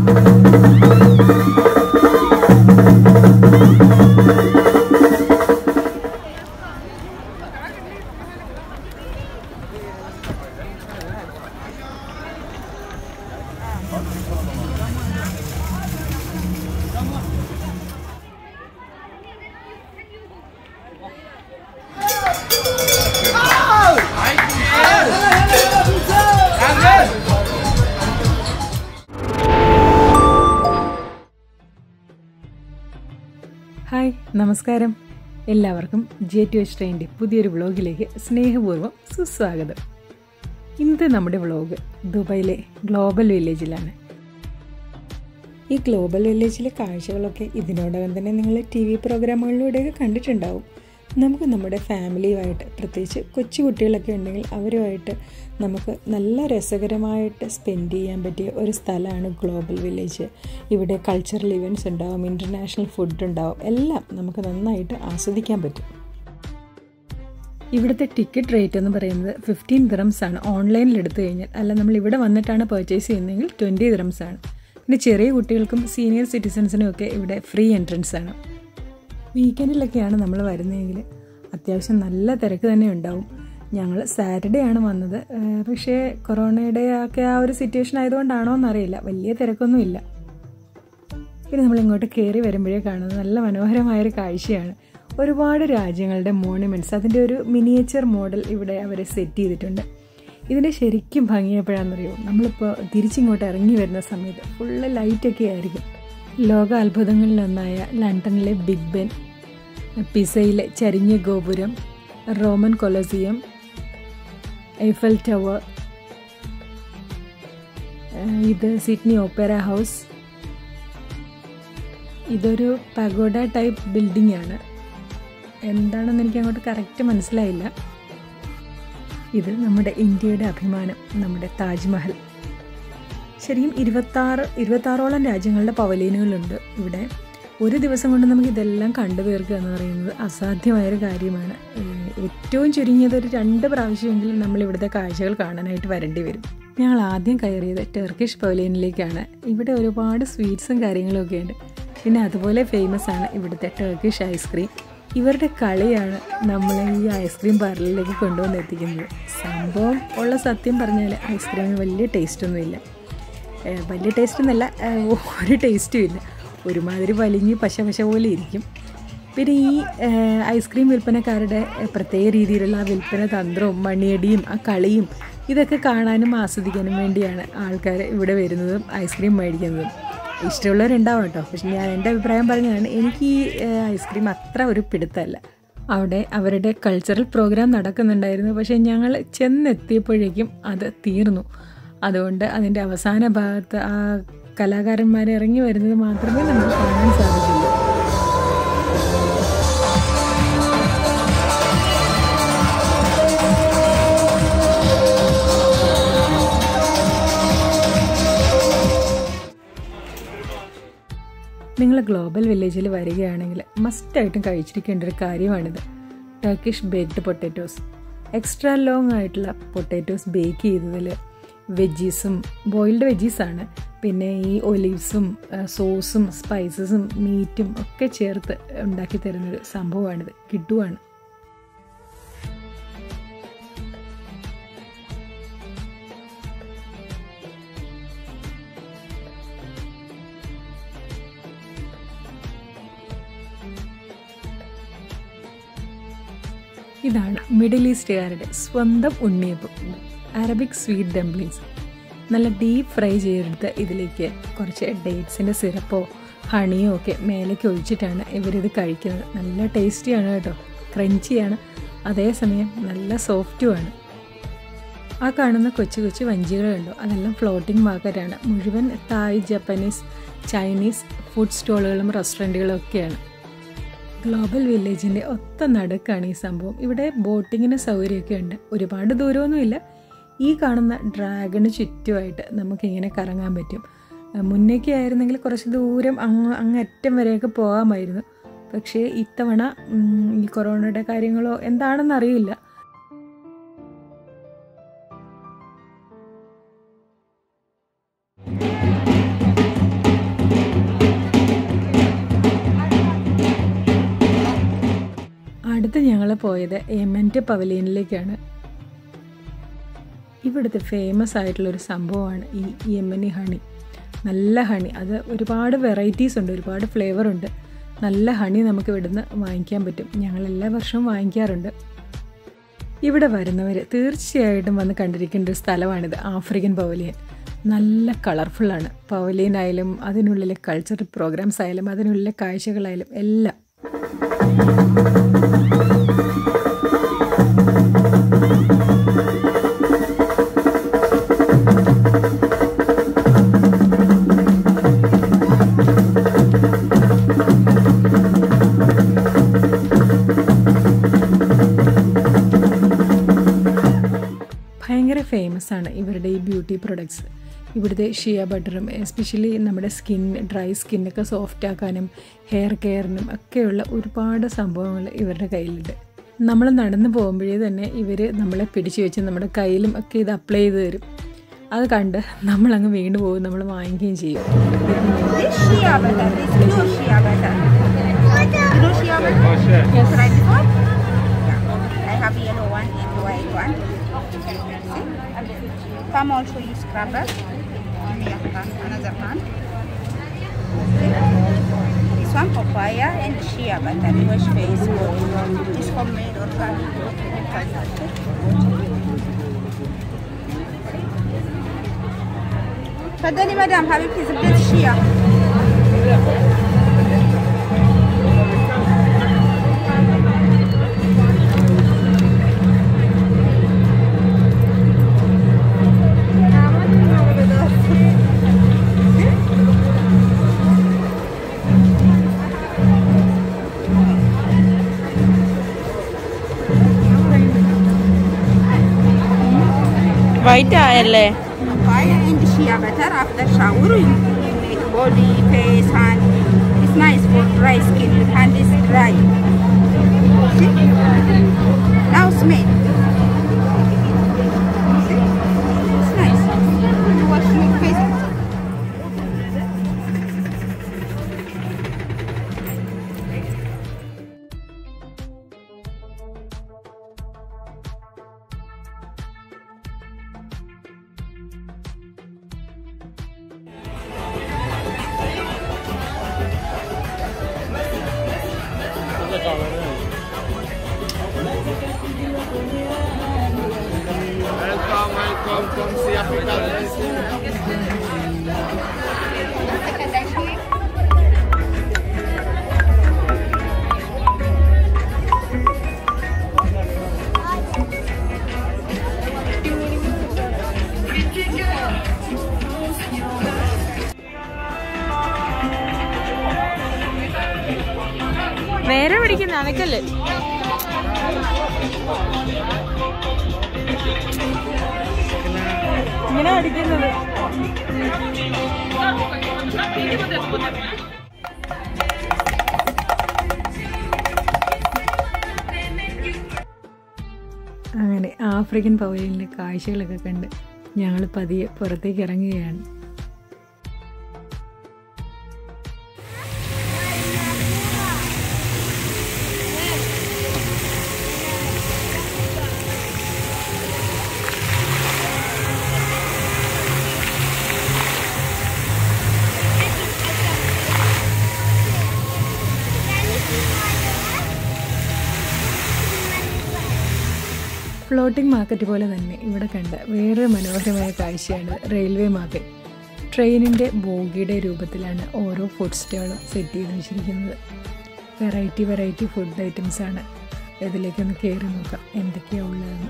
Hi നമസ്കാരം എല്ലാവർക്കും J to H ട്രെയിൻ്റെ പുതിയൊരു വ്ളോഗിലേക്ക് സ്നേഹപൂർവ്വം സുസ്വാഗതം ഇന്നത്തെ നമ്മുടെ വ്ളോഗ് ദുബായിലെ ഗ്ലോബൽ വില്ലേജിലാണ് ഈ ഗ്ലോബൽ വില്ലേജിലെ കാഴ്ചകളൊക്കെ ഇതിനോടകം തന്നെ നിങ്ങൾ ടി വി പ്രോഗ്രാമുകളിലൂടെയൊക്കെ കണ്ടിട്ടുണ്ടാവും നമുക്ക് നമ്മുടെ ഫാമിലിയുമായിട്ട് പ്രത്യേകിച്ച് കൊച്ചു കുട്ടികളൊക്കെ ഉണ്ടെങ്കിൽ അവരുമായിട്ട് നമുക്ക് നല്ല രസകരമായിട്ട് സ്പെൻഡ് ചെയ്യാൻ പറ്റിയ ഒരു സ്ഥലമാണ് ഗ്ലോബൽ വില്ലേജ് ഇവിടെ കൾച്ചറൽ ഇവൻറ്റ്സ് ഉണ്ടാവും ഇൻ്റർനാഷണൽ ഫുഡ് ഉണ്ടാവും എല്ലാം നമുക്ക് നന്നായിട്ട് ആസ്വദിക്കാൻ പറ്റും ഇവിടുത്തെ ടിക്കറ്റ് റേറ്റ് എന്ന് പറയുന്നത് ഫിഫ്റ്റീൻ ദിറംസ് ആണ് ഓൺലൈനിൽ എടുത്തു കഴിഞ്ഞാൽ അല്ല നമ്മൾ ഇവിടെ വന്നിട്ടാണ് പർച്ചേസ് ചെയ്യുന്നതെങ്കിൽ ട്വൻറ്റി ദിറംസ് ആണ് പിന്നെ ചെറിയ കുട്ടികൾക്കും സീനിയർ സിറ്റിസൺസിനും ഒക്കെ ഇവിടെ ഫ്രീ എൻട്രൻസ് ആണ് വീക്കെൻഡിലൊക്കെയാണ് നമ്മൾ വരുന്നതെങ്കിൽ അത്യാവശ്യം നല്ല തിരക്ക് തന്നെ ഉണ്ടാവും ഞങ്ങൾ സാറ്റർഡേ ആണ് വന്നത് ഏഹ് പക്ഷേ കൊറോണയുടെ ഒക്കെ ആ ഒരു സിറ്റുവേഷൻ ആയതുകൊണ്ടാണോ എന്നറിയില്ല വലിയ തിരക്കൊന്നുമില്ല പിന്നെ നമ്മൾ ഇങ്ങോട്ട് കയറി വരുമ്പോഴേ കാണുന്നത് നല്ല മനോഹരമായൊരു കാഴ്ചയാണ് ഒരുപാട് രാജ്യങ്ങളുടെ മോണുമെൻറ്റ്സ് അതിൻ്റെ ഒരു മിനിയേച്ചർ മോഡൽ ഇവിടെ അവർ സെറ്റ് ചെയ്തിട്ടുണ്ട് ഇതിൻ്റെ ശരിക്കും ഭംഗിയപ്പോഴാണെന്നറിയോ നമ്മളിപ്പോൾ തിരിച്ചിങ്ങോട്ട് ഇറങ്ങി വരുന്ന സമയത്ത് ഫുള്ള് ലൈറ്റൊക്കെ ആയിരിക്കും ലോക അത്ഭുതങ്ങളിലൊന്നായ ലണ്ടനിലെ ബിഗ് ബെൻ പിസയിലെ ചരിഞ്ഞ ഗോപുരം റോമൻ കൊളസിയം ഐഫൽ ടവർ ഏഹ് ഇത് സിഡ്നി ഓപ്പറ ഹൗസ് ഇതൊരു പഗോഡ ടൈപ്പ് ബിൽഡിംഗ് ആണ് എന്താണെന്ന് എനിക്ക് അങ്ങോട്ട് കറക്റ്റ് മനസ്സിലായില്ല ഇത് നമ്മുടെ ഇന്ത്യയുടെ അഭിമാനം നമ്മുടെ താജ്മഹൽ ശരിക്കും ഇരുപത്താറ് ഇരുപത്താറോളം രാജ്യങ്ങളുടെ പവലിയനുകളുണ്ട് ഇവിടെ ഒരു ദിവസം കൊണ്ട് നമുക്ക് ഇതെല്ലാം കണ്ടു തീർക്കുക എന്ന് പറയുന്നത് അസാധ്യമായൊരു കാര്യമാണ് ഏഹ് ഏറ്റവും ചുരുങ്ങിയത് ഒരു രണ്ട് പ്രാവശ്യമെങ്കിലും നമ്മൾ ഇവിടുത്തെ കാഴ്ചകൾ കാണാനായിട്ട് വരേണ്ടി വരും ഞങ്ങൾ ആദ്യം കയറിയത് ടർക്കിഷ് പവലിയനിലേക്കാണ് ഇവിടെ ഒരുപാട് സ്വീറ്റ്സും കാര്യങ്ങളും ഒക്കെ ഉണ്ട് പിന്നെ അതുപോലെ ഫേമസ് ആണ് ഇവിടുത്തെ ടർക്കിഷ് ഐസ്ക്രീം ഇവരുടെ കളിയാണ് നമ്മളെ ഈ ഐസ്ക്രീം പാർലറിലേക്ക് കൊണ്ടുവന്ന് എത്തിക്കുന്നത് സംഭവം ഉള്ള സത്യം പറഞ്ഞാൽ ഐസ്ക്രീമിന് വലിയ ടേസ്റ്റൊന്നുമില്ല ഏഹ് വലിയ ടേസ്റ്റ് എന്നല്ല ഏഹ് ഒരു ടേസ്റ്റും ഇല്ല ഒരുമാതിരി വലിഞ്ഞ് പശ പശ പോലെ ഇരിക്കും പിന്നെ ഈ ഏഹ് ഐസ്ക്രീം വിൽപ്പനക്കാരുടെ ഏഹ് പ്രത്യേക രീതിയിലുള്ള ആ വിൽപ്പന തന്ത്രവും മണിയടിയും ആ കളിയും ഇതൊക്കെ കാണാനും ആസ്വദിക്കാനും വേണ്ടിയാണ് ആൾക്കാർ ഇവിടെ വരുന്നതും ഐസ്ക്രീം മേടിക്കുന്നതും ഇഷ്ടമുള്ളവരുണ്ടാവും കേട്ടോ പക്ഷെ ഞാൻ എൻ്റെ അഭിപ്രായം പറഞ്ഞതാണ് എനിക്ക് ഈ ഏഹ് ഐസ്ക്രീം അത്ര ഒരു പിടുത്തമല്ല അവിടെ അവരുടെ കൾച്ചറൽ പ്രോഗ്രാം നടക്കുന്നുണ്ടായിരുന്നു പക്ഷേ ഞങ്ങൾ ചെന്നെത്തിയപ്പോഴേക്കും അത് തീർന്നു അതുകൊണ്ട് അതിൻ്റെ അവസാന ഭാഗത്ത് ആ കലാകാരന്മാർ ഇറങ്ങി വരുന്നത് മാത്രമേ നമുക്ക് കാണാൻ സാധിക്കുള്ളൂ നിങ്ങൾ ഗ്ലോബൽ വില്ലേജിൽ വരികയാണെങ്കിൽ മസ്റ്റായിട്ടും കഴിച്ചിരിക്കേണ്ട ഒരു കാര്യമാണിത് Turkish baked potatoes extra long ആയിട്ടുള്ള പൊട്ടാറ്റോസ് ബേക്ക് ചെയ്തതിൽ വെജീസും ബോയിൽഡ് വെജീസാണ് പിന്നെ ഈ ഒലീവ്സും സോസും സ്പൈസസും മീറ്റും ഒക്കെ ചേർത്ത് ഉണ്ടാക്കി തരുന്നൊരു സംഭവമാണിത് കിട്ടുവാണ് ഇതാണ് മിഡിൽ ഈസ്റ്റുകാരുടെ സ്വന്തം ഉണ്ണിയപ്പം അറബിക് സ്വീറ്റ് ഡംപ്ലിങ്സ് നല്ല ഡീപ്പ് ഫ്രൈ ചെയ്തെടുത്ത് ഇതിലേക്ക് കുറച്ച് ഡേറ്റ്സിൻ്റെ സിറപ്പോ ഹണിയോ ഒക്കെ മേലേക്ക് ഒഴിച്ചിട്ടാണ് ഇവരിത് കഴിക്കുന്നത് നല്ല ടേസ്റ്റിയാണ് കേട്ടോ ക്രഞ്ചിയാണ് അതേസമയം നല്ല സോഫ്റ്റുമാണ് ആ കാണുന്ന കൊച്ചു കൊച്ചു വഞ്ചികളുണ്ടോ അതെല്ലാം ഫ്ലോട്ടിംഗ് മാർക്കറ്റാണ് മുഴുവൻ തായ് ജപ്പനീസ് ചൈനീസ് ഫുഡ് സ്റ്റോളുകളും റെസ്റ്റോറൻറ്റുകളും ഒക്കെയാണ് ഗ്ലോബൽ വില്ലേജിൻ്റെ ഒത്ത നടുക്കാണ് ഈ സംഭവം ഇവിടെ ബോട്ടിങ്ങിന് സൗകര്യമൊക്കെ ഉണ്ട് ഒരുപാട് ദൂരമൊന്നുമില്ല ഈ കാണുന്ന ഡ്രാഗണ് ചുറ്റുമായിട്ട് നമുക്കിങ്ങനെ കറങ്ങാൻ പറ്റും അഹ് മുന്നേക്ക് ആയിരുന്നെങ്കിൽ കുറച്ച് ദൂരം അങ്ങ് അങ്ങറ്റം വരെയൊക്കെ പോകാമായിരുന്നു പക്ഷേ ഇത്തവണ ഉം, ഈ കൊറോണയുടെ കാര്യങ്ങളോ എന്താണെന്ന് അറിയില്ല പോയത് എമൻ്റെ പവലിയനിലേക്കാണ് ഇവിടുത്തെ ഫേമസ് ആയിട്ടുള്ളൊരു സംഭവമാണ് ഈ യമനി ഹണി നല്ല ഹണി അത് ഒരുപാട് വെറൈറ്റീസ് ഉണ്ട് ഒരുപാട് ഫ്ലേവർ ഉണ്ട് നല്ല ഹണി നമുക്ക് ഇവിടുന്ന് വാങ്ങിക്കാൻ പറ്റും ഞങ്ങൾ എല്ലാ വർഷവും വാങ്ങിക്കാറുണ്ട് ഇവിടെ വരുന്നവർ തീർച്ചയായിട്ടും വന്ന് കണ്ടിരിക്കേണ്ട ഒരു സ്ഥലമാണിത് ആഫ്രിക്കൻ പവലിയൻ നല്ല കളർഫുള്ളാണ് പവലിയൻ ആയാലും അതിനുള്ളിലെ കൾച്ചറൽ പ്രോഗ്രാംസ് ആയാലും അതിനുള്ളിലെ കാഴ്ചകളായാലും എല്ലാം ഭയങ്കര ഫേമസ് ആണ് ഇവരുടെ ഈ ബ്യൂട്ടി പ്രൊഡക്ട്സ് ഇവിടുത്തെ ഷിയ ബട്ടറും എസ്പെഷ്യലി നമ്മുടെ സ്കിൻ ഡ്രൈ സ്കിന്നൊക്കെ സോഫ്റ്റ് ആക്കാനും ഹെയർ കെയറിനും ഒക്കെയുള്ള ഒരുപാട് സംഭവങ്ങൾ ഇവരുടെ കയ്യിലുണ്ട് നമ്മൾ നടന്നു പോകുമ്പോഴേ തന്നെ ഇവർ നമ്മളെ പിടിച്ചു വെച്ച് നമ്മുടെ കയ്യിലും ഒക്കെ ഇത് അപ്ലൈ ചെയ്ത് തരും അത് കണ്ട് നമ്മളങ്ങ് വീണ് പോകും നമ്മൾ വാങ്ങിക്കുകയും ചെയ്യും This shea butter is pure shea butter. You know shea butter? Oh, sure. Yes. Tried before? Yeah. I have yellow one and white one. See? Come also use scrubber. Give me a hand, another hand. This one papaya and shea butter. Wash face good. This homemade organic. تفضلي مدام حبيبتي زبدة الشيا white ആയല്ലേ Papaya and shea butter after shower you make body, face, hand. It's nice for dry skin. Your hand is dry. See? Now smell. See? It's nice. You wash your face. Welcome, welcome, come see Africa. വേറെ പിടിക്കുന്ന അനക്കല്ലേ ഇങ്ങനെ അടിക്കുന്നത് അങ്ങനെ African പവലിയനിലെ കാഴ്ചകളൊക്കെ കണ്ട് ഞങ്ങൾ പതിയെ പുറത്തേക്ക് ഇറങ്ങുകയാണ് ഫ്ലോട്ടിംഗ് മാർക്കറ്റ് പോലെ തന്നെ ഇവിടെ കണ്ട വേറെ മനോഹരമായ കാഴ്ചയാണ് റെയിൽവേ മാർക്കറ്റ് ട്രെയിനിൻ്റെ ബോഗിയുടെ രൂപത്തിലാണ് ഓരോ ഫുഡ് സ്റ്റാളും സെറ്റ് ചെയ്ത് വെച്ചിരിക്കുന്നത് വെറൈറ്റി വെറൈറ്റി ഫുഡ് ഐറ്റംസ് ആണ് ഇതിലേക്കൊന്ന് കയറി നോക്കാം എന്തൊക്കെയാണ് ഉള്ളതെന്ന്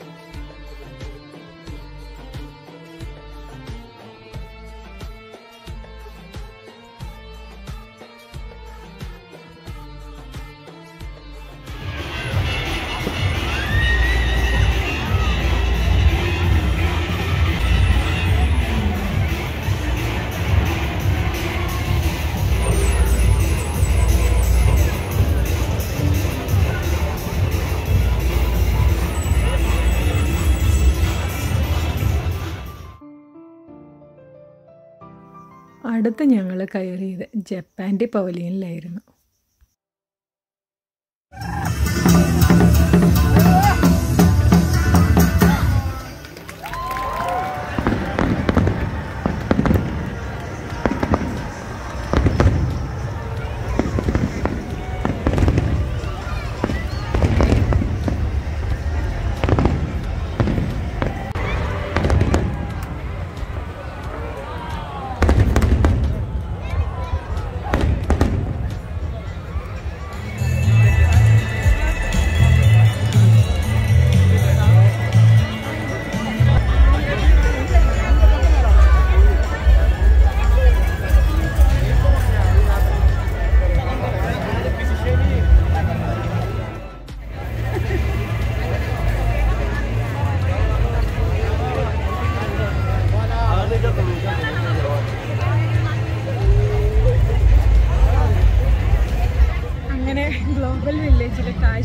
അടുത്ത് ഞങ്ങൾ കയറിയത് ജപ്പാൻ്റെ പവലിയനിലായിരുന്നു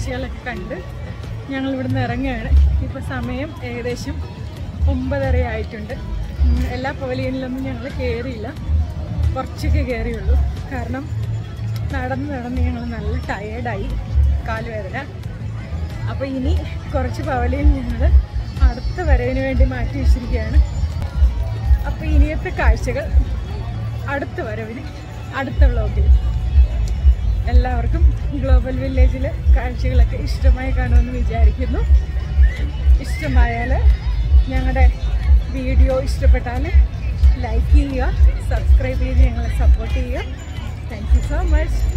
കാഴ്ചകളൊക്കെ കണ്ട് ഞങ്ങൾ ഇവിടുന്ന് ഇറങ്ങുകയാണ് ഇപ്പോൾ സമയം ഏകദേശം ഒമ്പതര ആയിട്ടുണ്ട് ഉം, എല്ലാ പവലിയനിലൊന്നും ഞങ്ങൾ കയറിയില്ല കുറച്ചൊക്കെ കയറിയുള്ളൂ കാരണം നടന്ന് നടന്ന് ഞങ്ങൾ നല്ല ടയേർഡായി കാലുവേദന അപ്പോൾ ഇനി കുറച്ച് പവലിയൻ ഞങ്ങൾ അടുത്ത വരവിന് വേണ്ടി മാറ്റി വെച്ചിരിക്കുകയാണ് അപ്പോൾ ഇനിയത്തെ കാഴ്ചകൾ അടുത്ത വരവിന് അടുത്ത വ്ളോഗിൽ എല്ലാവർക്കും ഗ്ലോബൽ വില്ലേജിലെ കാഴ്ചകളൊക്കെ ഇഷ്ടമായി കാണുമെന്ന് വിചാരിക്കുന്നു ഇഷ്ടമായാൽ ഞങ്ങളുടെ വീഡിയോ ഇഷ്ടപ്പെട്ടാൽ ലൈക്ക് ചെയ്യുക സബ്സ്ക്രൈബ് ചെയ്ത് ഞങ്ങളെ സപ്പോർട്ട് ചെയ്യുക താങ്ക് യു സോ മച്ച്